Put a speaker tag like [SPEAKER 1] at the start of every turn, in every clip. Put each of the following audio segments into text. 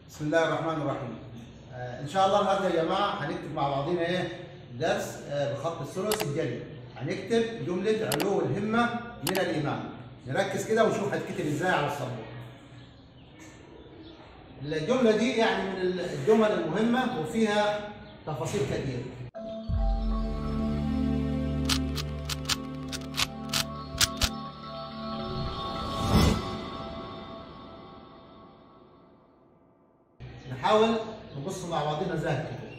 [SPEAKER 1] بسم الله الرحمن الرحيم آه ان شاء الله النهارده يا جماعه هنكتب مع بعضنا ايه درس آه بخط الثلث الجلي هنكتب جمله علو الهمه من الايمان نركز كده ونشوف هتكتب ازاي على السبوره الجمله دي يعني من الجمل المهمه وفيها تفاصيل كثيره نحاول نبص مع بعضنا ازاي هتكتب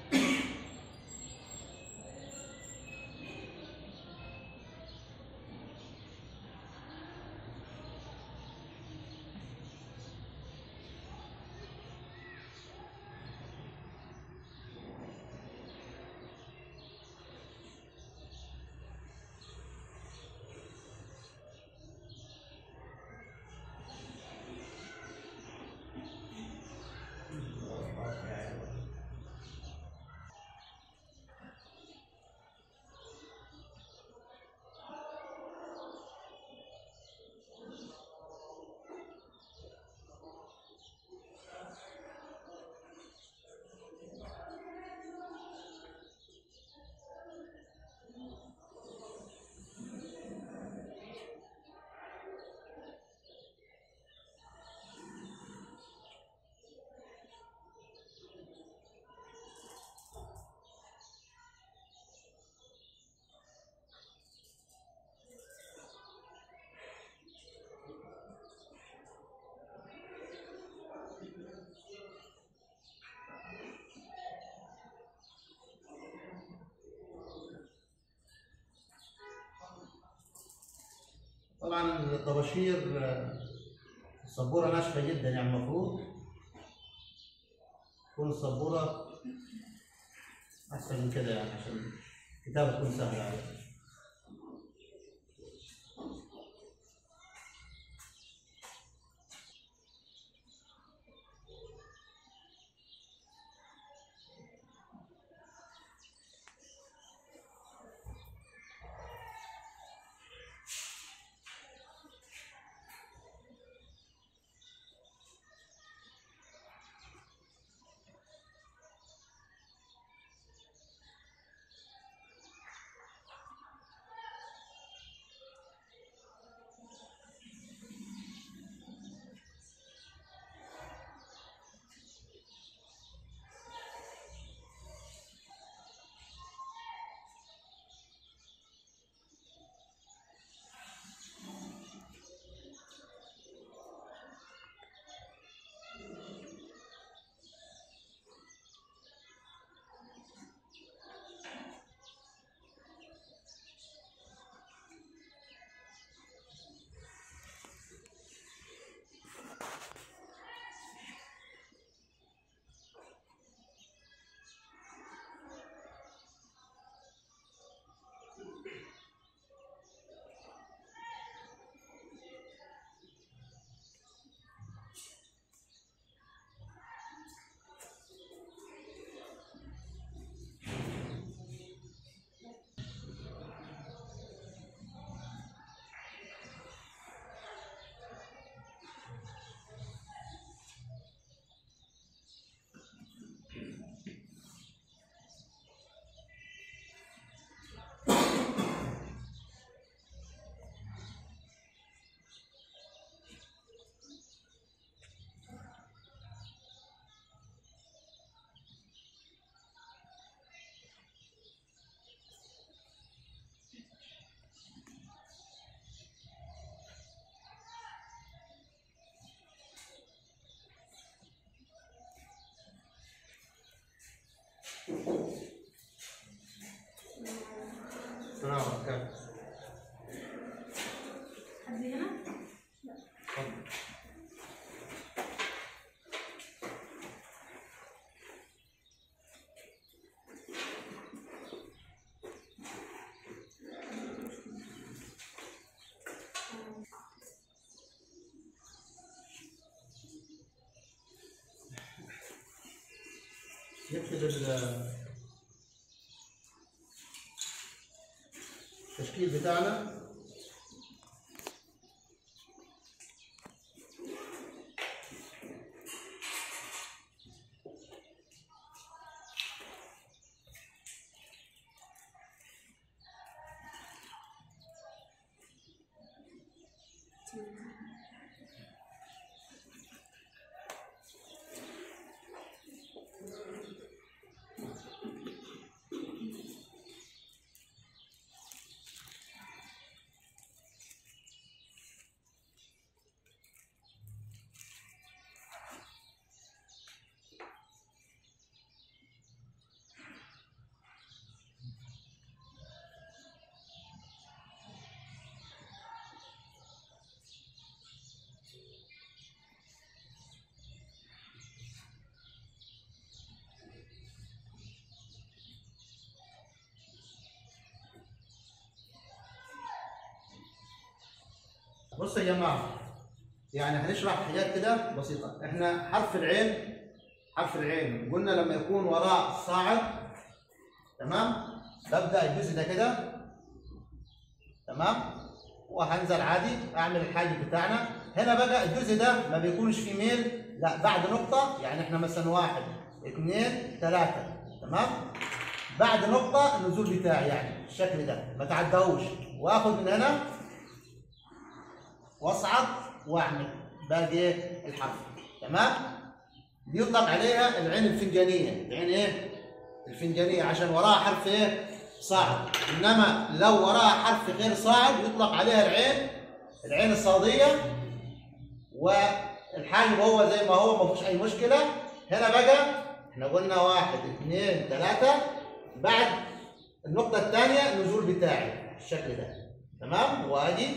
[SPEAKER 1] طبعا الطباشير آه، السبوره ناشفه جدا يعني المفروض تكون السبوره احسن من كده يعني عشان الكتابه تكون سهله عليك السلام عليكم
[SPEAKER 2] حد هنا؟
[SPEAKER 1] اتفضل نكتب ال- التشكيل بتاعنا بصوا يا جماعه يعني هنشرح حاجات كده بسيطه احنا حرف العين حرف العين قلنا لما يكون وراء صاعد تمام ببدا الجزء ده كده تمام وهنزل عادي اعمل الحاجب بتاعنا هنا بقى الجزء ده ما بيكونش فيه ميل لا بعد نقطه يعني احنا مثلا واحد اثنين ثلاثه تمام بعد نقطه النزول بتاعي يعني الشكل ده ما تعدهوش واخد من هنا واصعد واعمل باقي الحرف تمام دي يطلق عليها العين الفنجانيه العين ايه الفنجانيه عشان وراها حرف ايه صاعد انما لو وراها حرف غير صاعد يطلق عليها العين العين الصاديه والحاجب هو زي ما هو ما فيش اي مشكله هنا بقى احنا قلنا واحد اثنين ثلاثه بعد النقطه الثانيه النزول بتاعي الشكل ده تمام وادي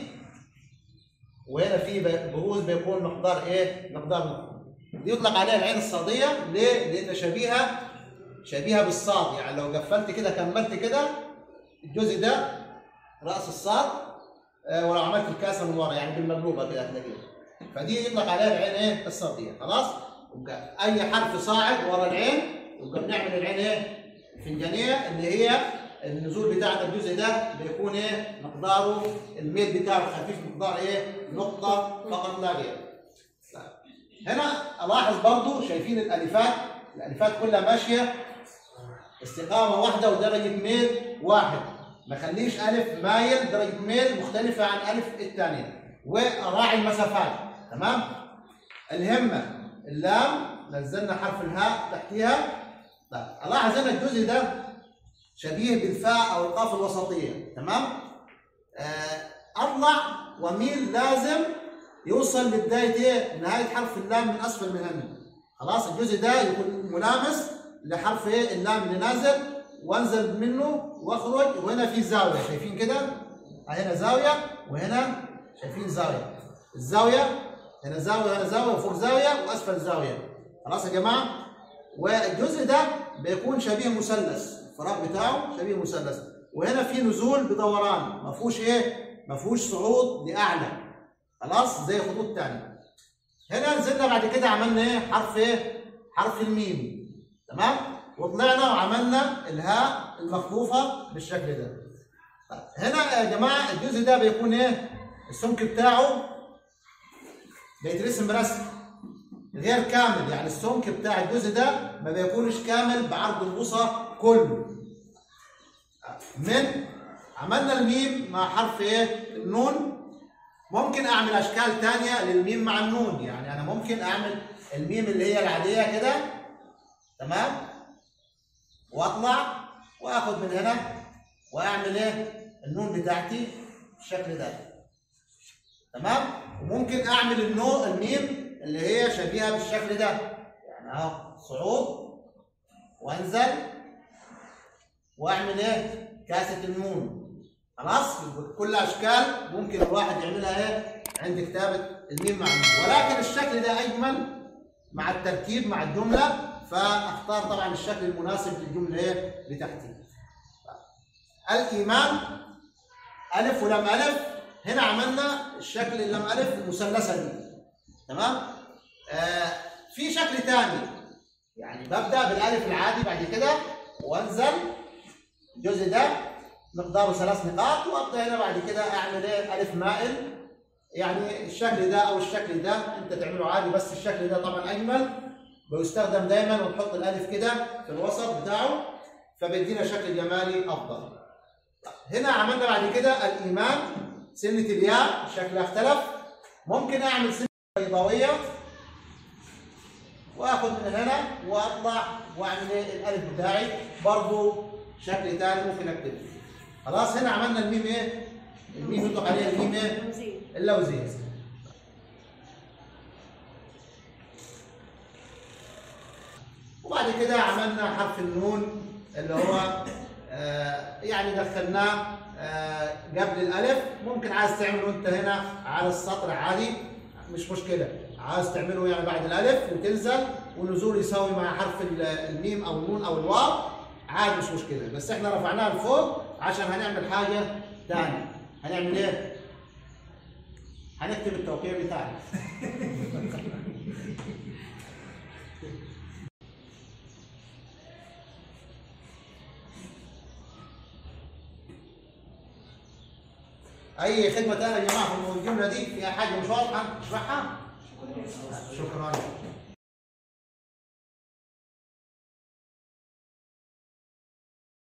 [SPEAKER 1] وهنا في بروز بيكون مقدار ايه؟ مقدار نقطة. دي يطلق عليها العين الصادية ليه؟ لأن شبيهة شبيهة بالصاد يعني لو قفلت كده كملت كده الجزء ده رأس الصاد آه، ولو عملت الكاسة من ورا يعني بالمقلوبة كده هتلاقيها فدي يطلق عليها العين ايه؟ الصادية خلاص؟ يبقى أي حرف صاعد ورا العين يبقى بنعمل العين ايه؟ الفنجانية اللي هي النزول بتاعنا الجزء ده بيكون ايه مقداره الميل بتاعه خفيف مقدار ايه نقطة فقط لا غير هنا الاحظ برضو شايفين الالفات الالفات كلها ماشية استقامة واحدة ودرجة ميل واحد ما خليش الف مايل درجة ميل مختلفة عن الف الثانية وراعي المسافات تمام الهمة اللام نزلنا حرف الهاء تحتيها طيب الاحظ هنا الجزء ده شبيه بالفاء او القاف الوسطيه تمام آه اطلع وميل لازم يوصل لبدايه ايه نهايه حرف اللام من اسفل من هنا خلاص الجزء ده يكون ملامس لحرف ايه اللام اللي نازل وانزل منه واخرج وهنا في زاويه شايفين كده هنا زاويه وهنا شايفين زاويه الزاويه هنا زاويه هنا زاويه وفوق زاويه واسفل زاويه خلاص يا جماعه والجزء ده بيكون شبيه مثلث الفراغ بتاعه شبيه مثلث وهنا في نزول بدوران ما فيهوش ايه ما فيهوش صعود لاعلى خلاص زي خطوط تانية هنا نزلنا بعد كده عملنا ايه حرف ايه حرف الميم تمام وطلعنا وعملنا الهاء المخفوفه بالشكل ده طيب هنا يا جماعه الجزء ده بيكون ايه السمك بتاعه بيترسم رسم غير كامل يعني السمك بتاع الجزء ده ما بيكونش كامل بعرض البوصه كله من عملنا الميم مع حرف ايه النون ممكن اعمل اشكال تانية للميم مع النون يعني انا ممكن اعمل الميم اللي هي العاديه كده تمام واطلع واخد من هنا واعمل ايه النون بتاعتي بالشكل ده تمام وممكن اعمل النو الميم اللي هي شبيهه بالشكل ده يعني اهو صعود وانزل واعمل ايه كاسه النون خلاص كل اشكال ممكن الواحد يعملها ايه عند كتابه الميم مع النون ولكن الشكل ده اجمل مع التركيب مع الجمله فاختار طبعا الشكل المناسب للجمله ايه بتاعتي الايمان الف ولم الف هنا عملنا الشكل اللم الف المثلثه دي تمام آه في شكل ثاني يعني ببدا بالالف العادي بعد كده وانزل الجزء ده مقداره ثلاث نقاط وابدا هنا بعد كده اعمل ايه الف مائل يعني الشكل ده او الشكل ده انت تعمله عادي بس الشكل ده طبعا اجمل بيستخدم دايما ونحط الالف كده في الوسط بتاعه فبيدينا شكل جمالي افضل هنا عملنا بعد كده الايمان سنه الياء شكلها اختلف ممكن اعمل سنه بيضاويه واخد من هنا واطلع واعمل ايه الالف بتاعي برضو شكل ثاني ممكن اكتبه خلاص هنا عملنا الميم ايه الميم يطلق عليها الميم ايه اللوزيه وبعد كده عملنا حرف النون اللي هو آه يعني دخلناه آه قبل الالف ممكن عايز تعمله انت هنا على السطر عادي مش مشكله عايز تعمله يعني بعد الالف وتنزل والنزول يساوي مع حرف الميم او النون او الواو عادي مش مشكله بس احنا رفعناها لفوق عشان هنعمل حاجه ثانيه هنعمل ايه هنكتب التوقيع بتاعك اي خدمه تانية يا جماعه في الجمله دي فيها حاجه مش واضحه اشرحها شكرا